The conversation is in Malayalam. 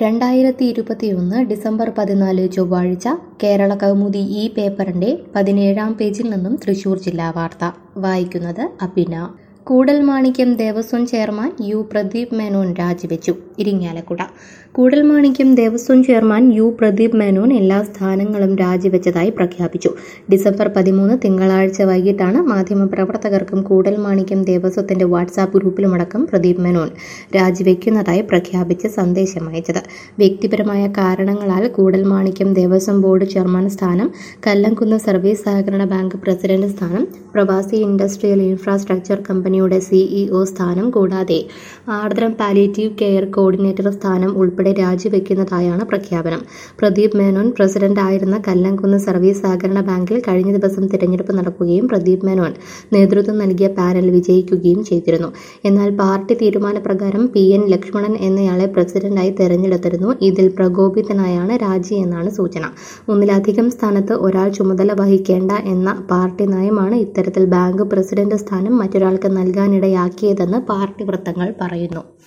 രണ്ടായിരത്തി ഇരുപത്തിയൊന്ന് ഡിസംബർ പതിനാല് ചൊവ്വാഴ്ച കേരള കൗമുദി ഈ പേപ്പറിന്റെ പതിനേഴാം പേജിൽ നിന്നും തൃശൂർ ജില്ലാ വാർത്ത വായിക്കുന്നത് അബിന കൂടൽമാണിക്യം ദേവസ്വം ചെയർമാൻ യു പ്രദീപ് മേനോൻ രാജിവെച്ചു ഇരിങ്ങാലക്കുട കൂടൽമാണിക്യം ദേവസ്വം ചെയർമാൻ യു പ്രദീപ് മേനോൻ എല്ലാ സ്ഥാനങ്ങളും രാജിവെച്ചതായി പ്രഖ്യാപിച്ചു ഡിസംബർ പതിമൂന്ന് തിങ്കളാഴ്ച വൈകിട്ടാണ് മാധ്യമപ്രവർത്തകർക്കും കൂടൽമാണിക്യം ദേവസ്വത്തിന്റെ വാട്സാപ്പ് ഗ്രൂപ്പിലുമടക്കം പ്രദീപ് മേനോൻ രാജിവെക്കുന്നതായി പ്രഖ്യാപിച്ച് സന്ദേശം അയച്ചത് വ്യക്തിപരമായ കാരണങ്ങളാൽ കൂടൽമാണിക്യം ദേവസ്വം ബോർഡ് ചെയർമാൻ സ്ഥാനം കല്ലംകുന്ന് സർവീസ് സഹകരണ ബാങ്ക് പ്രസിഡന്റ് സ്ഥാനം പ്രവാസി ഇൻഡസ്ട്രിയൽ ഇൻഫ്രാസ്ട്രക്ചർ കമ്പനിയുടെ സിഇഒ സ്ഥാനം കൂടാതെ ആർദ്രം പാലിയേറ്റീവ് കെയർ കോർഡിനേറ്റർ സ്ഥാനം ഉൾപ്പെടെ രാജിവെക്കുന്നതായാണ് പ്രഖ്യാപനം പ്രദീപ് മേനോൻ പ്രസിഡന്റ് ആയിരുന്ന കല്ലംകുന്ന് സർവീസ് സഹകരണ ബാങ്കിൽ കഴിഞ്ഞ ദിവസം തിരഞ്ഞെടുപ്പ് നടക്കുകയും പ്രദീപ് മേനോൻ നേതൃത്വം നൽകിയ പാനൽ വിജയിക്കുകയും ചെയ്തിരുന്നു എന്നാൽ പാർട്ടി തീരുമാനപ്രകാരം പി എൻ ലക്ഷ്മണൻ എന്നയാളെ പ്രസിഡന്റായി തെരഞ്ഞെടുത്തിരുന്നു ഇതിൽ പ്രകോപിതനായാണ് രാജി എന്നാണ് സൂചന ഒന്നിലധികം സ്ഥാനത്ത് ഒരാൾ ചുമതല വഹിക്കേണ്ട എന്ന പാർട്ടി നയമാണ് ഇത്തരത്തിൽ ബാങ്ക് പ്രസിഡന്റ് സ്ഥാനം മറ്റൊരാൾക്ക് നൽകാനിടയാക്കിയതെന്ന് പാർട്ടി വൃത്തങ്ങൾ പറയുന്നു